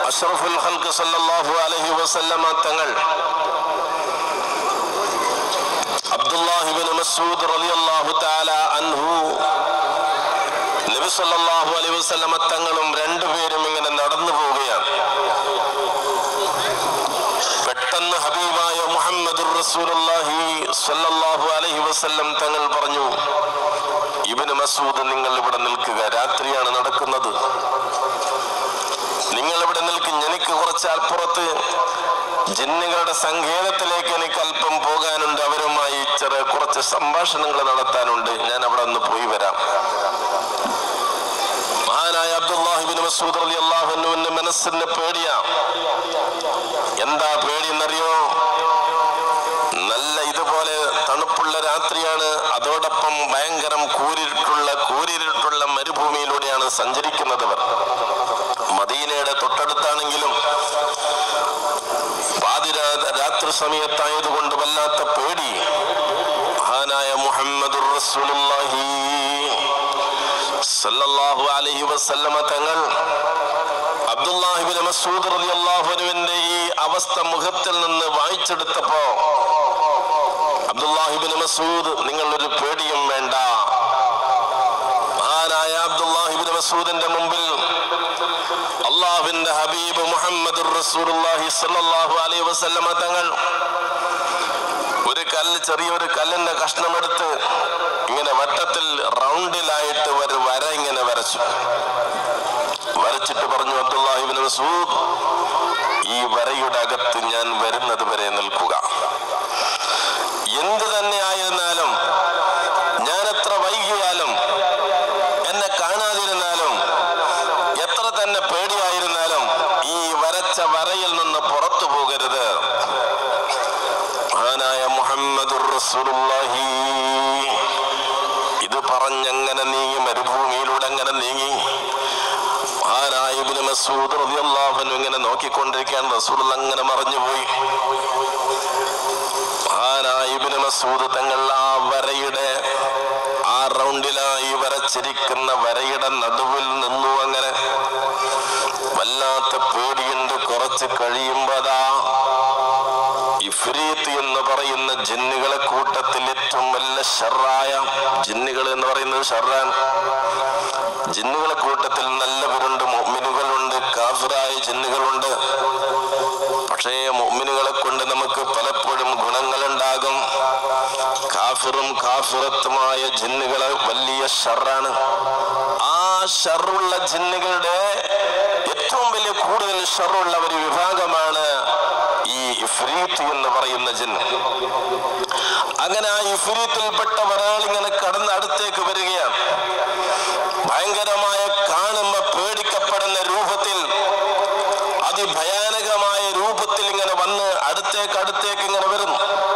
അഷ്റഫുൽ ഖൽക്ക് സല്ലല്ലാഹു അലൈഹി വസല്ലമ തങ്ങൾ അബ്ദുല്ലാഹിബിൻ മസ്ഊദ് റളിയല്ലാഹു തആല അൻഹു നബി സല്ലല്ലാഹു അലൈഹി വസല്ലമ തങ്ങളും രണ്ടുപേരും ഇങ്ങനെ നടന്നു പോവുകയാണ് പെട്ടെന്ന് ഹബീബായ മുഹമ്മദുർ റസൂലുള്ളാഹി സ്വല്ലല്ലാഹു അലൈഹി വസല്ലം തങ്ങൾ പറഞ്ഞു ഇബ്നു മസൂദ് നിങ്ങൾ ഇവിടെ നിൽക്കുക രാത്രിയാണ് നടക്കുന്നത് നിങ്ങൾ ഇവിടെ നിൽക്കും എനിക്ക് കുറച്ച് അൽപ്പുറത്ത് ജിന്നുകളുടെ സങ്കേതത്തിലേക്ക് എനിക്ക് അല്പം പോകാനുണ്ട് അവരുമായി ചെറിയ കുറച്ച് സംഭാഷണങ്ങൾ നടത്താനുണ്ട് ഞാൻ അവിടെ ഒന്ന് പോയി വരാം മഹാനായ അബ്ദുല്ലാഹിബിൻ മസൂദ് അലി അള്ളാഹുവിന്റെ മനസ്സിന് പേടിയാ എന്താ പേടിയെന്നറിയോ നല്ല ഇതുപോലെ തണുപ്പുള്ള രാത്രിയാണ് അതോടൊപ്പം ഭയങ്കരം കൂരിട്ടുള്ള കൂരിട്ടുള്ള മരുഭൂമിയിലൂടെയാണ് സഞ്ചരിക്കുന്നത് അവർ മദീനയുടെ തൊട്ടടുത്താണെങ്കിലും പാതിരാ രാത്രി സമയത്തായതുകൊണ്ട് വല്ലാത്ത പേടി മഹാനായ മുഹമ്മദുർ റസൂലുള്ളാഹി സല്ലല്ലാഹു അലൈഹി വസല്ലമ തങ്ങൾ അബ്ദുല്ലാഹിബിൻ മസൂദ് റളിയല്ലാഹുവിന്റെ ഈ അവസ്ഥ മുഖത്തിൽ നിന്ന് വായിച്ചെടുത്തപ്പോ അബ്ദുല്ലാഹിബിൻ മസൂദ് നിങ്ങൾ ഒരു പേടിയും വേണ്ട മഹാനായ അബ്ദുല്ലാഹിബിൻ മസൂദിന്റെ മുമ്പിൽ അള്ളാഹുവിന്റെ ഹബീബ് മുഹമ്മദ് റസൂലുള്ളാഹി സ്വല്ലല്ലാഹു അലൈഹി വസല്ലമ തങ്ങൾ ഒരു കല്ല് ചെറിയൊരു കല്ലിന്റെ കഷ്ണമെടുത്ത് ഇങ്ങനെ വട്ടത്തിൽ റൗണ്ടിലായിട്ട് ഒരു വര ഇങ്ങനെ വരച്ചു വരച്ചിട്ട് പറഞ്ഞു അബ്ദുല്ലാഹിബിൻ മസൂദ് ഈ വരയുടെ അകത്ത് ഞാൻ വരുന്നത് വരെ നിൽക്കുക എന്ത് തന്നെ ആയിരുന്നാലും ഞാൻ എത്ര വൈകിയാലും എന്നെ കാണാതിരുന്നാലും എത്ര തന്നെ പേടിയായിരുന്നാലും ഈ വരച്ച വരയിൽ നിന്ന് പുറത്തു പോകരുത് മഹാനായ മുഹമ്മദുർ റസൂലുള്ളാഹി ഇത് പറഞ്ഞങ്ങനെ നീങ്ങി മരുഭൂമിയിലൂടെ അങ്ങനെ നീങ്ങി മഹാനായ ഇബ്നു മസൂദ് റളിയല്ലാഹു അൻഹു ഇങ്ങനെ നോക്കിക്കൊണ്ടിരിക്കാൻ റസൂൽ അങ്ങനെ മറഞ്ഞുപോയി മഹാനായ ഇബ്നു മസൂദ് തങ്ങൾ ആ വരയുടെ ആ റൗണ്ടിലായി വരച്ചിരിക്കുന്ന വരയുടെ നടുവിൽ നിന്നു അങ്ങനെ വല്ലാത്ത പേടിയുണ്ട് കുറച്ച് കഴിയുമ്പോതാ ഇഫ്രീത്ത് എന്ന് പറയുന്ന ജിന്നുകളെ കൂട്ടത്തിൽ ഏറ്റവും വലിയ ഷറായ ജിന്നുകൾ എന്ന് പറയുന്നത് ഷറാൻ ജിന്നുകളെ കൂട്ടത്തിൽ നല്ലവരുണ്ട് മുഅ്മിനുകളുണ്ട് കാഫിറായ ജിന്നുകളുണ്ട് പക്ഷേ മുഅ്മിനുകളെ കൊണ്ട് നമുക്ക് പലപ്പോഴും ഗുണങ്ങളുണ്ടാകും കാഫിറും കാഫിറത്തുമായ ജിന്നുകളെ വലിയ ഷറാണ് ആ ഷറുള്ള ജിന്നുകളുടെ ഏറ്റവും വലിയ കൂടുതൽ ഷറുള്ള ഒരു വിഭാഗമാണ് ഈ ഇഫ്രീത്ത് എന്ന് പറയുന്ന ജിന്ന് അങ്ങനെ ആ ഇഫ്രീത്തിൽപ്പെട്ട ഒരാൾ ഇങ്ങനെ കടന്ന് അടുത്തേക്ക് വരികയാണ് ഭയങ്കരമായ കാണുമ്പോ പേടിക്കപ്പെടുന്ന രൂപത്തിൽ അതിഭയാനകമായ രൂപത്തിൽ ഇങ്ങനെ വന്ന് അടുത്തേക്ക് അടുത്തേക്ക് ഇങ്ങനെ വരും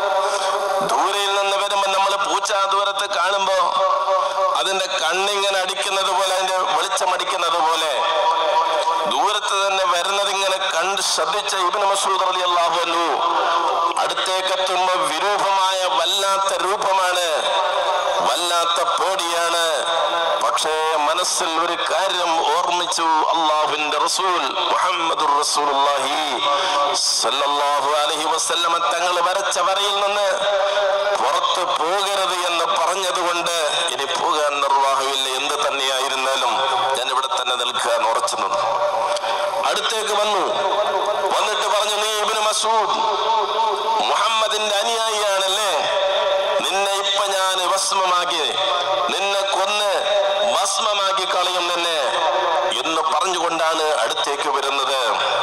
ദൂരയിൽ നിന്ന് വരുമ്പോ നമ്മൾ പൂച്ച ദൂരത്ത് കാണുമ്പോ അതിന്റെ കണ്ണിങ്ങനെ അടിക്കുന്നത് പോലെ അതിന്റെ വെളിച്ചം അടിക്കുന്നത് പോലെ ദൂരത്ത് തന്നെ വരുന്നത് ഇങ്ങനെ കണ്ട് ശ്രദ്ധിച്ച ഇബിന് മസൂദ് അലി അള്ളാഹു അടുത്തേക്ക് എത്തുമ്പോ വിരൂപമായ വല്ലാത്ത രൂപമാണ് വല്ലാത്ത പേടിയാണ് പക്ഷേ മനസ്സിൽ ഒരു കാര്യം ഓർമ്മിച്ചു അള്ളാഹുവിന്റെ റസൂൽ മുഹമ്മദ് റസൂലുള്ളാഹി സല്ലല്ലാഹു അലൈഹി വസല്ലമ തങ്ങൾ വരച്ച വരയിൽ നിന്ന് പുറത്ത് പോകരുത് എന്ന് പറഞ്ഞതുകൊണ്ട് ഇനി പോകാൻ നിർവാഹമില്ല എന്ത് തന്നെയായിരുന്നാലും ഞാൻ ഇവിടെ തന്നെ നിൽക്കാൻ ഉറച്ചു നിന്നു അടുത്തേക്ക് വന്നു വന്നിട്ട് പറഞ്ഞു നീ ഇബ്നു മസൂദ് മുഹമ്മദിന്റെ അനുയായിയാണല്ലേ നിന്നെ ഇപ്പൊ ഞാൻ ഭസ്മമാക്കി നിന്നെ കൊന്ന് ഭസ്മമാക്കി കളയും നിന്നെ എന്ന് പറഞ്ഞുകൊണ്ടാണ് അടുത്തേക്ക് വരുന്നത്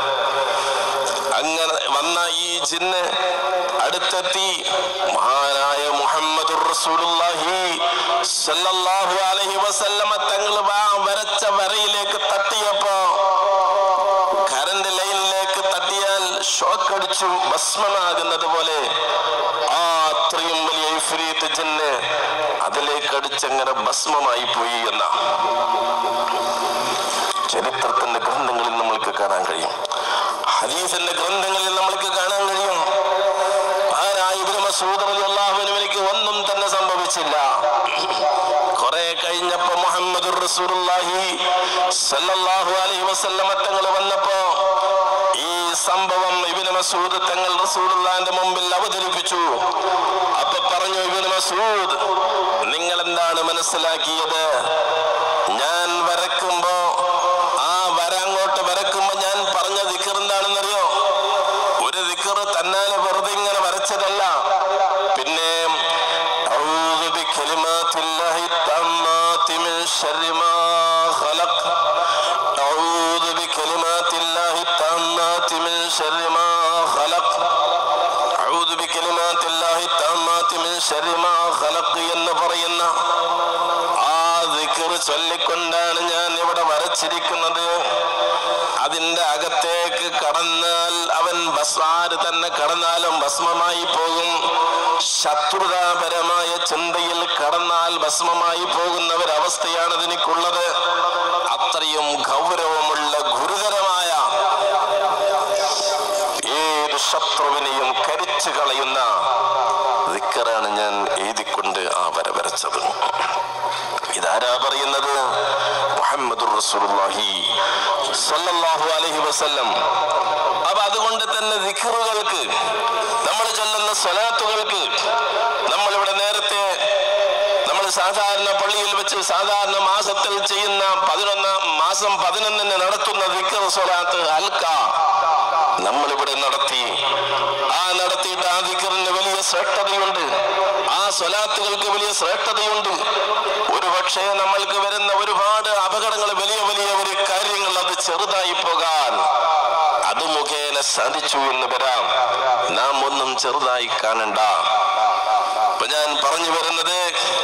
അങ്ങനെ വന്ന ഈ ജിന്ന് അടുത്തെത്തി മഹാനായ മുഹമ്മദ് റസൂലുള്ളാഹി സല്ലല്ലാഹു അലൈഹി വസല്ലമ തങ്ങൾ വാ വരച്ച വരയിലേക്ക് തട്ടിയപ്പോ കറണ്ട് ലൈനിലേക്ക് തട്ടിയാൽ ഷോക്ക് അടിച്ചു ഭസ്മമാകുന്നത് പോലെ ആ അത്രയും വലിയ ഇഫ്രീത്ത് ജിന്ന് അതിലേക്ക് അടിച്ചങ്ങനെ ഭസ്മമായി പോയി എന്ന ചരിത്രത്തിന്റെ ഗ്രന്ഥങ്ങളിൽ നമ്മൾക്ക് കാണാൻ കഴിയും ഹദീസിന്റെ ഗ്രന്ഥങ്ങളിൽ നമ്മൾക്ക് കാണാൻ കഴിയും ആരായ ഇബ്നു മസൂദ് റളിയല്ലാഹുവിനും എനിക്ക് ഒന്നും തന്നെ സംഭവിച്ചില്ല കുറെ കഴിഞ്ഞപ്പോ മുഹമ്മദ് റസൂലുള്ളാഹി സല്ലല്ലാഹു അലൈഹി വസല്ലമ തങ്ങൾ വന്നപ്പോ സംഭവം ഇബിന് മസൂദ് തങ്ങൾ റസൂലുള്ളാന്റെ മുമ്പിൽ അവതരിപ്പിച്ചു അപ്പൊ പറഞ്ഞു ഇബിന് മസൂദ് നിങ്ങൾ എന്താണ് മനസ്സിലാക്കിയത് ഞാൻ വരക്കുമ്പോ ആ വര അങ്ങോട്ട് വരക്കുമ്പോ ഞാൻ പറഞ്ഞ ദിക്കർ എന്താണെന്നറിയോ ഒരു ദിക്കർ തന്നാലെ വെറുതെ ഇങ്ങനെ വരച്ചതല്ല പിന്നെ أعوذ بكلمات الله التامات من شر ما خلق أعوذ بكلمات الله التامات من شر ما خلق أعوذ بكلمات الله التامات من شر ما خلق എന്ന് പറയുന്ന ആ ദിക്ർ ചൊല്ലിക്കൊണ്ടാണ് ഞാൻ ഇവിടെ വരച്ചിരിക്കുന്നത് അതിന്റെ അകത്തേക്ക് കടന്നാൽ അവൻ ബസ്വാര് തന്നെ കടന്നാലും ഭസ്മമായി പോകും ശത്രുതാപരമായ ചിന്തയിൽ കടന്നാൽ ഭസ്മമായി പോകുന്ന ഒരവസ്ഥയാണ് ഇതിനിക്കുള്ളത് അത്രയും ഗൗരവമുള്ള ഗുരുതരമായ ഏത് ശത്രുവിനെയും കരിച്ചു കളയുന്ന ദിക്കറാണ് ഞാൻ എഴുതിക്കൊണ്ട് ആ വര വരച്ചത് ഇതാരാ പറയുന്നത് മുഹമ്മദുർ റസൂലുള്ളാഹി സ്വല്ലല്ലാഹു അലൈഹി വസല്ലം അപ്പൊ അതുകൊണ്ട് തന്നെ ദിക്റുകൾക്ക് നമ്മൾ ചൊല്ലുന്ന സ്വലാത്തുകൾക്ക് നമ്മൾ ഇവിടെ നേരത്തെ നമ്മൾ സാധാരണ പള്ളിയിൽ വെച്ച് സാധാരണ മാസത്തിൽ ചെയ്യുന്ന പതിനൊന്നാം മാസം പതിനൊന്നിന് നടത്തുന്ന ദിക്ർ സ്വലാത്ത് ഹൽക്ക നമ്മളിവിടെ നടത്തി ആ നടത്തിയിട്ട് ആ ദിക്കറിന് വലിയ ശ്രേഷ്ഠതയുണ്ട് ആ സ്വലാത്തുകൾക്ക് വലിയ ശ്രേഷ്ഠതയുണ്ട് ഒരുപക്ഷെ നമ്മൾക്ക് വരുന്ന ഒരുപാട് അപകടങ്ങൾ വലിയ വലിയ ഒരു കാര്യങ്ങൾ അത് ചെറുതായി പോകാൻ അത് മുഖേന സാധിച്ചു എന്ന് വരാം നാം ഒന്നും ചെറുതായി കാണണ്ട അപ്പൊ ഞാൻ പറഞ്ഞു വരുന്നത്